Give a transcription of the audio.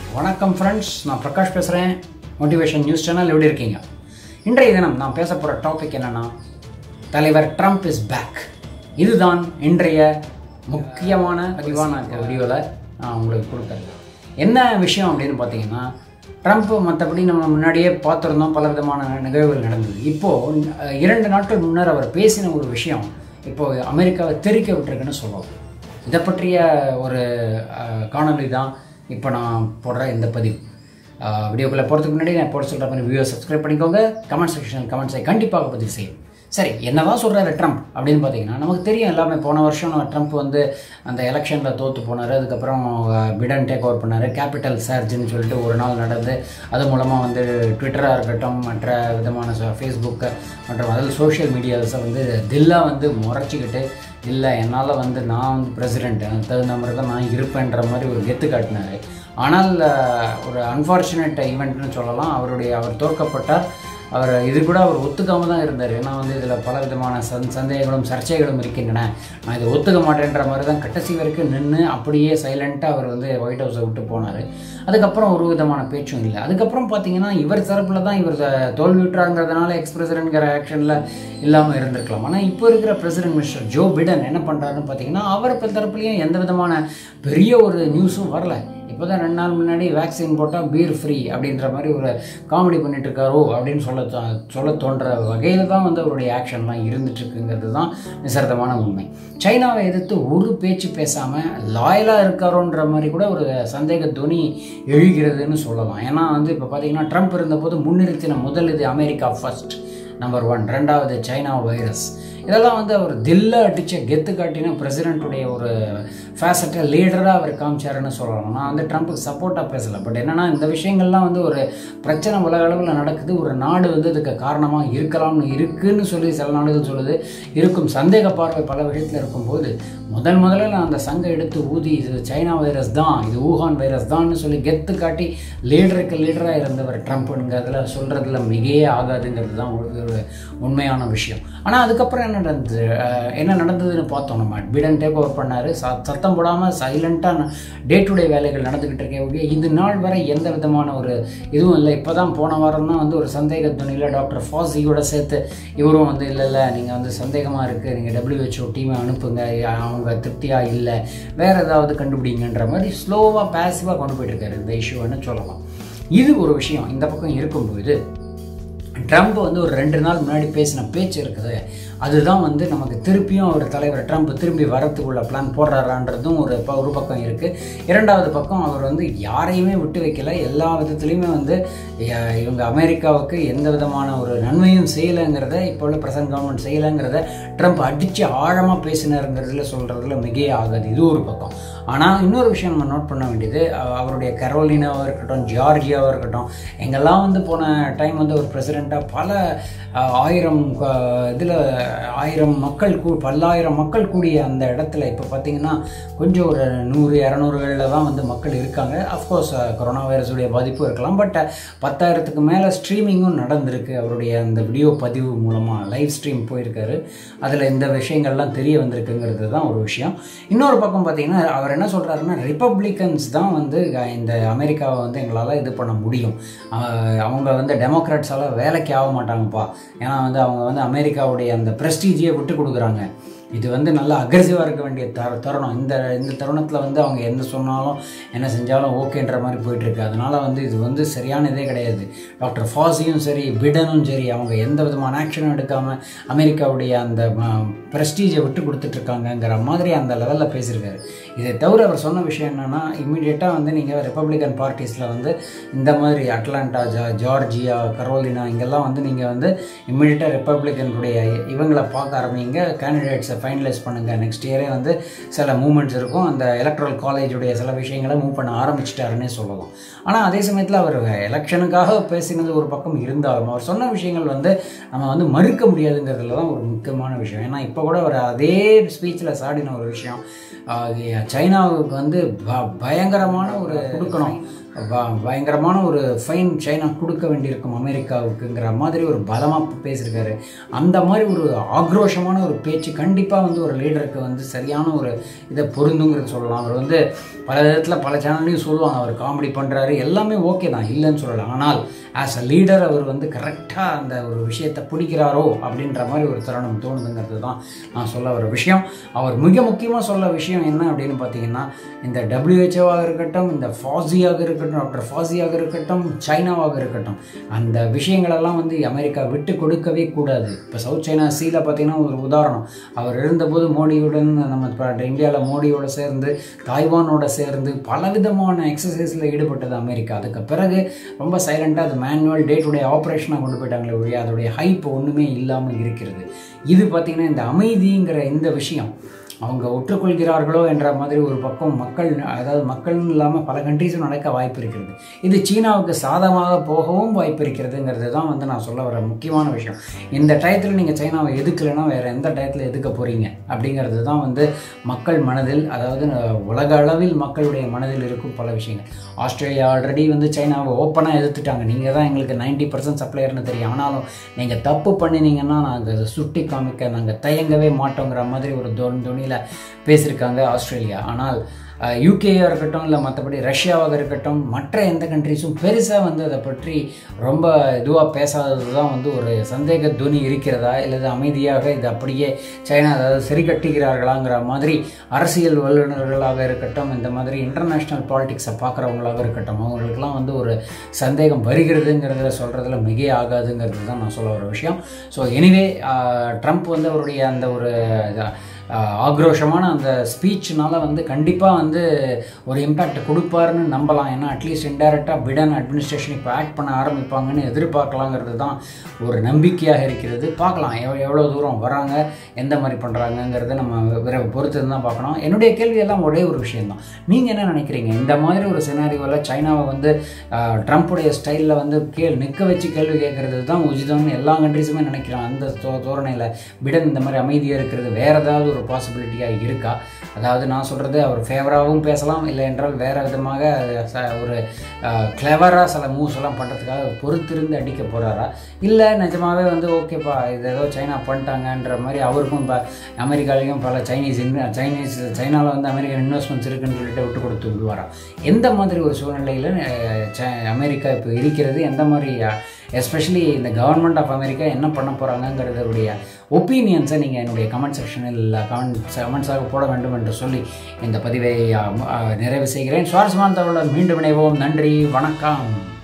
வணக்கம் ஃப்ரெண்ட்ஸ் நான் பிரகாஷ் பேசுகிறேன் மோட்டிவேஷன் நியூஸ் சேனல் எப்படி இருக்கீங்க இன்றைய தினம் நான் பேச போகிற டாபிக் என்னென்னா தலைவர் ட்ரம்ப் இஸ் பேக் இதுதான் இன்றைய முக்கியமான பதிவான வீடியோவில் நான் உங்களுக்கு கொடுத்தேன் என்ன விஷயம் அப்படின்னு பார்த்தீங்கன்னா ட்ரம்ப் மற்றபடி நம்ம முன்னாடியே பார்த்துருந்தோம் பல விதமான நிகழ்வுகள் நடந்தது இப்போது இரண்டு நாட்கள் முன்னர் அவர் பேசின ஒரு விஷயம் இப்போது அமெரிக்காவை தெரிக்க விட்டுருக்குன்னு சொல்லலாம் இதை பற்றிய ஒரு அஹ், காணொளி தான் இப்போ நான் போடுற இந்த பதிவு வீடியோக்குள்ளே போகிறதுக்கு முன்னாடி நான் போட சொல்கிற மாதிரி வீடியோ சப்ஸ்கிரைப் பண்ணிக்கோங்க கமெண்ட் செக்ஷன் கமெண்ட்ஸை கண்டிப்பாக பதிவு செய்யும் சரி என்னதான் சொல்கிறாரு ட்ரம்ப் அப்படின்னு பார்த்தீங்கன்னா நமக்கு தெரியும் எல்லாமே போன வருஷம் நம்ம ட்ரம்ப் வந்து அந்த எலெக்ஷனில் தோற்று போனார் அதுக்கப்புறம் அஹ், பிடன் டேக் ஓவர் பண்ணார் கேபிட்டல் சர்ஜ்னு சொல்லிட்டு ஒரு நாள் நடந்து அது மூலமாக வந்து ட்விட்டராக இருக்கட்டும் மற்ற விதமான ஃபேஸ்புக்கு மற்றும் அதில் சோஷியல் மீடியாஸை வந்து தில்லா வந்து முறைச்சிக்கிட்டு இல்லை என்னால் வந்து நான் வந்து பிரசிடென்ட் எனக்கு தகுந்த மாதிரி தான் நான் இருப்பேன்ற மாதிரி ஒரு கெத்து காட்டினார் ஆனால் அஹ், ஒரு அன்ஃபார்ச்சுனேட் ஈவெண்ட்னு சொல்லலாம் அவருடைய அவர் தோற்கப்பட்டார் அவர் இது கூட அவர் ஒத்துக்காம தான் இருந்தார் ஏன்னா வந்து இதில் பல விதமான சந் சந்தேகங்களும் சர்ச்சைகளும் இருக்கின்றன நான் இதை ஒத்துக்க மாட்டேன்ற மாதிரி தான் கடைசி வரைக்கும் நின்று அப்படியே சைலண்ட்டாக அவர் வந்து ஒயிட் ஹவுஸை விட்டு போனார் அதுக்கப்புறம் ஒரு விதமான பேச்சும் இல்லை அதுக்கப்புறம் பார்த்தீங்கன்னா இவர் தரப்பில் தான் இவர் த- தோல்வியுற்றாங்கிறதுனால எக்ஸ் பிரசிடென்ட்ங்கிற ஆக்ஷனில் இல்லாமல் இருந்திருக்கலாம் ஆனால் இப்போ இருக்கிற பிரசிடென்ட் மிஸ்டர் ஜோ பிடன் என்ன பண்ணுறாருன்னு பார்த்தீங்கன்னா அவர் தரப்புலையும் எந்த விதமான பெரிய ஒரு நியூஸும் வரல இப்போ தான் ரெண்டு நாள் முன்னாடி வேக்சின் போட்டால் பீர் ஃப்ரீ அப்படின்ற மாதிரி ஒரு காமெடி பண்ணிட்டு இருக்காரோ அப்படின்னு சொல்ல தோ- சொல்ல தோன்ற வகையில் தான் வந்து அவருடைய ஆக்ஷன்லாம் இருந்துட்டு இருக்குங்கிறது தான் நிசர்தமான உண்மை சைனாவை எதிர்த்து ஒரு பேச்சு பேசாமல் லாயலாக இருக்காரோன்ற மாதிரி கூட ஒரு சந்தேக துணி எழுகிறதுன்னு சொல்லலாம் ஏன்னா வந்து இப்போ பார்த்தீங்கன்னா ட்ரம்ப் இருந்தபோது முன்னிறுத்தின முதல் இது அமெரிக்கா ஃபர்ஸ்ட் நம்பர் ஒன் ரெண்டாவது சைனா வைரஸ் இதெல்லாம் வந்து அவர் தில்ல அடித்த கெத்து காட்டின பிரசிடென்ட்டுடைய ஒரு ஃபேசட்டை லீடராக அவர் காமிச்சாருன்னு சொல்லலாம் நான் வந்து ட்ரம்ப்புக்கு சப்போர்ட்டாக பேசலை பட் என்னென்னா இந்த விஷயங்கள்லாம் வந்து ஒரு பிரச்சனை உலக அளவில் நடக்குது ஒரு நாடு வந்து இதுக்கு காரணமாக இருக்கலாம்னு இருக்குன்னு சொல்லி சில நாடுகள் சொல்லுது இருக்கும் சந்தேக பார்வை பல விஷயத்தில் இருக்கும்போது முதல் முதல்ல நான் அந்த சங்கை எடுத்து ஊதி இது சைனா வைரஸ் தான் இது ஊகான் வைரஸ் தான்னு சொல்லி கெத்து காட்டி லீடருக்கு லீடராக இருந்தவர் ட்ரம்ப்புங்கிறதுல சொல்கிறதுல மிகையே ஆகாதுங்கிறது தான் ஒரு ஒரு உண்மையான விஷயம் ஆனால் அதுக்கப்புறம் என்ன நடந்தது அஹ் என்ன நடந்ததுன்னு பார்த்தோம் நம்ம பிடன் டேக் ஓவர் பண்ணார் ச சத்தம் போடாமல் சைலண்ட்டாக டே டு டே வேலைகள் நடந்துக்கிட்டு இருக்கே ஒழிய இது நாள் வரை எந்த விதமான ஒரு இதுவும் இல்லை இப்போ தான் போன வாரம் தான் வந்து ஒரு சந்தேக துணியில் டாக்டர் ஃபாசியோட சேர்த்து இவரும் வந்து இல்லை இல்லை நீங்கள் வந்து சந்தேகமாக இருக்குது நீங்கள் டபிள்யூஹெச்ஓ டீமை அனுப்புங்க அவங்க திருப்தியாக இல்லை வேறு ஏதாவது கண்டுபிடிங்கன்ற மாதிரி ஸ்லோவாக பேசிவாக கொண்டு போயிட்டுருக்காரு இந்த இஷ்யூன்னு சொல்லலாம் இது ஒரு விஷயம் இந்த பக்கம் இருக்கும்போது ட்ரம்ப் வந்து ஒரு ரெண்டு நாள் முன்னாடி பேசின பேச்சு இருக்குது அதுதான் வந்து நமக்கு திருப்பியும் அவர் தலைவர் ட்ரம்ப் திரும்பி வரத்துக்குள்ள பிளான் போடுறாரான்றதும் ஒரு ப- ஒரு பக்கம் இருக்குது இரண்டாவது பக்கம் அவர் வந்து யாரையுமே விட்டு வைக்கல எல்லா விதத்துலேயுமே வந்து அஹ், இவங்க அமெரிக்காவுக்கு எந்த விதமான ஒரு நன்மையும் செய்யலைங்கிறத இப்போ உள்ள பிரசன்ட் கவர்மெண்ட் செய்யலைங்கிறத ட்ரம்ப் அடித்து ஆழமாக பேசினாருங்கிறதுல சொல்கிறதுல மிகையே ஆகாது இது ஒரு பக்கம் ஆனால் இன்னொரு விஷயம் நம்ம நோட் பண்ண வேண்டியது அஹ், அவருடைய கரோலினாவாக இருக்கட்டும் ஜார்ஜியாவாக இருக்கட்டும் எங்கெல்லாம் வந்து போன டைம் வந்து ஒரு பிரசிடெண்ட்டாக பல அஹ், ஆயிரம் இதில் ஆயிரம் மக்கள் கூ பல்லாயிரம் மக்கள் கூடிய அந்த இடத்துல இப்போ பார்த்தீங்கன்னா கொஞ்சம் ஒரு நூறு இரநூறுகளில் தான் வந்து மக்கள் இருக்காங்க அஃப்கோர்ஸ் கொரோனா வைரஸுடைய பாதிப்பும் இருக்கலாம் பட் பத்தாயிரத்துக்கு மேலே ஸ்ட்ரீமிங்கும் நடந்திருக்கு அவருடைய அந்த வீடியோ பதிவு மூலமாக லைவ் ஸ்ட்ரீம் போயிருக்காரு அதில் இந்த விஷயங்கள்லாம் தெரிய வந்திருக்குங்கிறது தான் ஒரு விஷயம் இன்னொரு பக்கம் பார்த்தீங்கன்னா அவர் என்ன சொல்கிறாருன்னா ரிப்பப்ளிகன்ஸ் தான் வந்து அஹ், இந்த அமெரிக்காவை வந்து எங்களால் இது பண்ண முடியும் அஹ், அவங்க வந்து டெமோக்ராட்ஸால் வேலைக்கு ஆக மாட்டாங்கப்பா ஏன்னா வந்து அவங்க வந்து அமெரிக்காவுடைய அந்த ப்ரெஸ்டீஜியை விட்டு கொடுக்குறாங்க இது வந்து நல்லா அக்ரெசிவாக இருக்க வேண்டிய தர தருணம் இந்த இந்த தருணத்தில் வந்து அவங்க என்ன சொன்னாலும் என்ன செஞ்சாலும் ஓகேன்ற மாதிரி போயிட்டுருக்கு அதனால் வந்து இது வந்து சரியான இதே கிடையாது டாக்டர் ஃபாசியும் சரி பிடனும் சரி அவங்க எந்த விதமான ஆக்ஷனும் எடுக்காமல் அமெரிக்காவுடைய அந்த ப்ரெஸ்டீஜை விட்டு கொடுத்துட்ருக்காங்கங்கிற மாதிரி அந்த லெவலில் பேசியிருக்காரு இதை தவிர அவர் சொன்ன விஷயம் என்னென்னா இம்மிடியட்டாக வந்து நீங்கள் ரிப்பப்ளிகன் பார்ட்டிஸில் வந்து இந்த மாதிரி அட்லாண்டா ஜா ஜார்ஜியா கரோலினா இங்கெல்லாம் வந்து நீங்கள் வந்து இம்மிடியட்டாக ரிப்பப்ளிகனுடைய இவங்களை பார்க்க ஆரம்பிங்க கேண்டிடேட்ஸை ஃபைனலைஸ் பண்ணுங்கள் நெக்ஸ்ட் இயரே வந்து சில மூமெண்ட்ஸ் இருக்கும் அந்த எலக்ட்ரல் காலேஜுடைய சில விஷயங்களை மூவ் பண்ண ஆரம்பிச்சிட்டாருன்னே சொல்லலாம் ஆனால் அதே சமயத்தில் அவர் எலெக்ஷனுக்காக பேசினது ஒரு பக்கம் இருந்தாலும் அவர் சொன்ன விஷயங்கள் வந்து நம்ம வந்து மறுக்க முடியாதுங்கிறதுல தான் ஒரு முக்கியமான விஷயம் ஏன்னா இப்போ கூட அவர் அதே ஸ்பீச்சில் சாடின ஒரு விஷயம் ஆஹ் சைனாவுக்கு வந்து ப- பயங்கரமான ஒரு கொடுக்கணும் ப- பயங்கரமான ஒரு ஃபைன் சைனா கொடுக்க வேண்டியிருக்கும் அமெரிக்காவுக்குங்கிற மாதிரி ஒரு பலமாக பேசியிருக்காரு அந்த மாதிரி ஒரு ஆக்ரோஷமான ஒரு பேச்சு கண்டிப்பாக கண்டிப்பாக வந்து ஒரு லீடருக்கு வந்து சரியான ஒரு இதை பொருந்துங்கிறது சொல்லலாம் அவர் வந்து பல விதத்தில் பல சேனல்லையும் சொல்லுவாங்க அவர் காமெடி பண்ணுறாரு எல்லாமே ஓகே தான் இல்லைன்னு சொல்லலாம் ஆனால் ஆஸ் அ லீடர் அவர் வந்து கரெக்டாக அந்த ஒரு விஷயத்தை பிடிக்கிறாரோ அப்படின்ற மாதிரி ஒரு தருணம் தோணுதுங்கிறது தான் நான் சொல்ல வர விஷயம் அவர் மிக முக்கியமாக சொல்ல விஷயம் என்ன அப்படின்னு பார்த்தீங்கன்னா இந்த டபிள்யூஹெச்ஓவாக இருக்கட்டும் இந்த ஃபாசியாக இருக்கட்டும் டாக்டர் ஃபாசியாக இருக்கட்டும் சைனாவாக இருக்கட்டும் அந்த விஷயங்களெல்லாம் வந்து அமெரிக்கா விட்டு கொடுக்கவே கூடாது இப்போ சவுத் சைனா சீல பார்த்தீங்கன்னா ஒரு உதாரணம் அவர் இருந்தபோது மோடியுடன் நம்ம இப்போ இந்தியாவில் மோடியோட சேர்ந்து தாய்வானோட சேர்ந்து பலவிதமான எக்ஸசைஸில் ஈடுபட்டது அமெரிக்கா அதுக்கு பிறகு ரொம்ப சைலண்ட்டாக அது மேனுவல் டே டு டே ஆப்ரேஷனாக கொண்டு போயிட்டாங்களே ஒழிய அதோடைய ஹைப் ஒன்றுமே இல்லாமல் இருக்கிறது இது பார்த்திங்கன்னா இந்த அமைதிங்கிற இந்த விஷயம் அவங்க ஒற்றுக்கொள்கிறார்களோ என்ற மாதிரி ஒரு பக்கம் மக்கள் அதாவது மக்கள்னு இல்லாமல் பல கண்ட்ரீஸும் நடக்க வாய்ப்பு இருக்கிறது இது சீனாவுக்கு சாதகமாக போகவும் வாய்ப்பு இருக்கிறதுங்கிறது தான் வந்து நான் சொல்ல வர முக்கியமான விஷயம் இந்த டயத்தில் நீங்கள் சைனாவை எதுக்கலைன்னா வேறு எந்த டயத்தில் எதுக்க போகிறீங்க அப்படிங்கிறது தான் வந்து மக்கள் மனதில் அதாவது உலக அளவில் மக்களுடைய மனதில் இருக்கும் பல விஷயங்கள் ஆஸ்திரேலியா ஆல்ரெடி வந்து சைனாவை ஓப்பனாக எதிர்த்துட்டாங்க நீங்கள் தான் எங்களுக்கு நைன்ட்டி பர்சன்ட் சப்ளையர்னு தெரியும் ஆனாலும் நீங்கள் தப்பு பண்ணினீங்கன்னா நாங்கள் அதை சுட்டி காமிக்க நாங்கள் தயங்கவே மாட்டோங்கிற மாதிரி ஒரு தோனி தோனியில் பேசியிருக்காங்க ஆஸ்திரேலியா ஆனால் யூகேயாக இருக்கட்டும் இல்லை மற்றபடி ரஷ்யாவாக இருக்கட்டும் மற்ற எந்த கண்ட்ரிஸும் பெருசாக வந்து அதை பற்றி ரொம்ப இதுவாக பேசாதது தான் வந்து ஒரு சந்தேக துணி இருக்கிறதா இல்லது அமைதியாக இது அப்படியே சைனா அதாவது சரி கட்டுகிறார்களாங்கிற மாதிரி அரசியல் வல்லுநர்களாக இருக்கட்டும் இந்த மாதிரி இன்டர்நேஷ்னல் பாலிடிக்ஸை பார்க்குறவங்களாக இருக்கட்டும் அவங்களுக்குலாம் வந்து ஒரு சந்தேகம் வருகிறதுங்கிறத சொல்கிறதுல மிக ஆகாதுங்கிறது தான் நான் சொல்ல வர விஷயம் ஸோ எனிவே ட்ரம்ப் வந்து அவருடைய அந்த ஒரு ஆக்ரோஷமான அந்த ஸ்பீச்னால வந்து கண்டிப்பாக வந்து ஒரு இம்பேக்ட் கொடுப்பாருன்னு நம்பலாம் ஏன்னா அட்லீஸ்ட் இன்டைரக்டாக பிடன் அட்மினிஸ்ட்ரேஷன் இப்போ ஆக்ட் பண்ண ஆரம்பிப்பாங்கன்னு எதிர்பார்க்கலாங்கிறது தான் ஒரு நம்பிக்கையாக இருக்கிறது பார்க்கலாம் எவ் எவ்வளோ தூரம் வராங்க எந்த மாதிரி பண்ணுறாங்கங்கிறத நம்ம விர பொறுத்து தான் பார்க்கணும் என்னுடைய கேள்வி எல்லாம் ஒரே ஒரு விஷயம்தான் நீங்கள் என்ன நினைக்கிறீங்க இந்த மாதிரி ஒரு சினாரியோவில் சைனாவை வந்து ட்ரம்ப்புடைய ஸ்டைலில் வந்து கேள் நிற்க வச்சு கேள்வி கேட்குறது தான் உச்சிதம்னு எல்லா கண்ட்ரிஸுமே நினைக்கிறாங்க அந்த தோ தோரணையில் பிடன் இந்த மாதிரி அமைதியாக இருக்கிறது வேறு ஏதாவது ஒரு பாசிபிலிட்டியாக இருக்கா அதாவது நான் சொல்கிறது அவர் ஃபேவராகவும் பேசலாம் இல்லை என்றால் வேறு விதமாக ஒரு கிளவராக சில மூவ்ஸ் எல்லாம் பண்ணுறதுக்காக பொறுத்திருந்து அடிக்க போகிறாரா இல்லை நிஜமாகவே வந்து ஓகேப்பா இது ஏதோ சைனா பண்ணிட்டாங்கன்ற மாதிரி அவருக்கும் இப்போ அமெரிக்காலையும் பல சைனீஸ் இன்வெ சைனீஸ் சைனாவில் வந்து அமெரிக்கன் இன்வெஸ்ட்மெண்ட்ஸ் இருக்குன்னு சொல்லிட்டு விட்டு கொடுத்து விடுவாரா எந்த மாதிரி ஒரு சூழ்நிலையில் அமெரிக்கா இப்போ இருக்கிறது எந்த மாதிரி எஸ்பெஷலி இந்த கவர்மெண்ட் ஆஃப் அமெரிக்கா என்ன பண்ண போகிறாங்கங்கிறதுடைய ஒப்பீனியன்ஸை நீங்கள் என்னுடைய கமெண்ட் செக்ஷனில் கமெண்ட் கமெண்ட்ஸாக போட வேண்டும் என்று சொல்லி இந்த பதிவை நிறைவு செய்கிறேன் சுவாரஸ்யமான தகவலுடன் மீண்டும் இணைவோம் நன்றி வணக்கம்